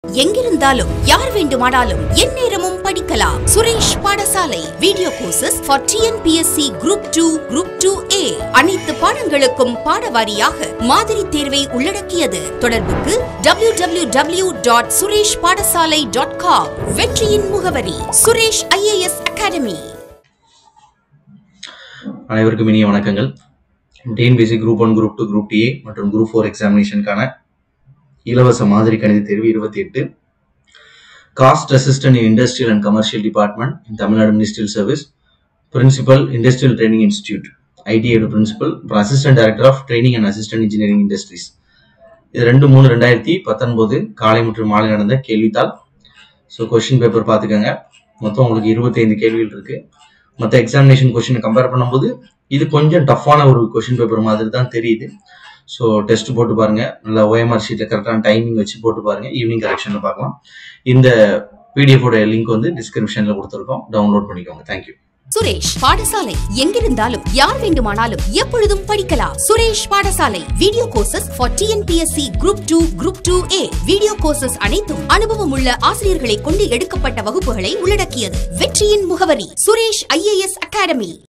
எங்கிருந்தாலும் யார் வேண்டுமானாலும் எந்நேரமும் படிக்கலாம் Suresh Padasalai video courses for TNPSC group two group two A அனைத்து பாடங்களுக்கும் பாடவாரியாக மாதிரி தேர்வை உள்ளடக்கியது தொடர்புக்கு W W W dot Suresh Padasalai dot com வெற்றியின் முகவரி சுரேஷ் ஐஏஎஸ் அகாடமி அனைவருக்கும் இனிய வணக்கங்கள் TNPSC group one group two group two A மற்றும் குரூப் ஃபோர் எக்ஸாமினேஷனுக்கான இலவச மாதிரி கணித தேர்வு இருபத்தி எட்டு cost assistant in industrial and commercial department in Tamil Nadu ministerial service principal industrial training institute ஐடிஐயோட பிரின்சிபல் அப்புறம் assistant director of training and assistant engineering industries இது ரெண்டு மூணு ரெண்டாயிரத்தி பத்தொன்பது காலை மற்றும் மாலை நடந்த கேள்வித்தாள் ஸோ கொஷின் பேப்பர் பார்த்துக்கோங்க மொத்தம் உங்களுக்கு இருபத்தைந்து கேள்விகள் இருக்கு மற்ற எக்ஸாமினேஷன் கொஷினை கம்பேர் பண்ணும்போது இது கொஞ்சம் டஃப்பான ஒரு கொஷின் பேப்பர் மாதிரி தான் தெரியுது ஸோ டெஸ்ட் போட்டு பாருங்க நல்லா ஓஎம்ஆர் ஷீட்டில் கரெக்டான டைமிங் வச்சு போட்டு பாருங்க ஈவினிங் கரெக்ஷனில் பார்க்கலாம் இந்த பிடிஎஃப் உடைய லிங்க் வந்து டிஸ்கிரிப்ஷனில் கொடுத்துருக்கோம் டவுன்லோட் பண்ணிக்கோங்க தேங்க்யூ சுரேஷ் பாடசாலை எங்கிருந்தாலும் யார் வேண்டுமானாலும் எப்பொழுதும் படிக்கலாம் Suresh Padasalai video courses for TNPSC group two group two A video courses அனைத்தும் அனுபவம் உள்ள ஆசிரியர்களை கொண்டு எடுக்கப்பட்ட வகுப்புகளை உள்ளடக்கியது வெற்றியின் முகவரி சுரேஷ் ஐஏஎஸ் அகாடமி